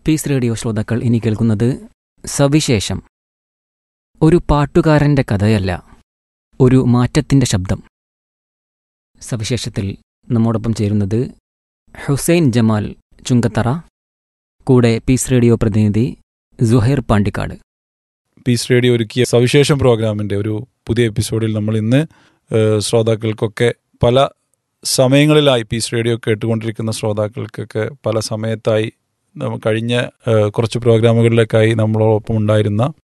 piece radio ശ്രോതാക്കൾ ഇനി കേൾക്കുന്നത് സവിശേഷം ഒരു പാട്ടുകാരന്റെ കഥയല്ല ഒരു മാറ്റത്തിന്റെ ശബ്ദം സവിശേഷത്തിൽ നമ്മോടൊപ്പം ചേരുന്നത് ഹുസൈൻ ജമാൽ ചുങ്കത്തറ കൂടെ പീസ് റേഡിയോ പ്രതിനിധി സുഹൈർ പാണ്ടിക്കാട് പീസ് റേഡിയോ ഒരുക്കിയ സവിശേഷം പ്രോഗ്രാമിൻ്റെ ഒരു പുതിയ എപ്പിസോഡിൽ നമ്മൾ ഇന്ന് ഏഹ്, ശ്രോതാക്കൾക്കൊക്കെ പല സമയങ്ങളിലായി പീസ് റേഡിയോ കേട്ടുകൊണ്ടിരിക്കുന്ന ശ്രോതാക്കൾക്കൊക്കെ പല സമയത്തായി നമ്മ- കഴിഞ്ഞ ഏഹ്, കുറച്ച് പ്രോഗ്രാമുകളിലേക്കായി നമ്മളോടൊപ്പം ഉണ്ടായിരുന്ന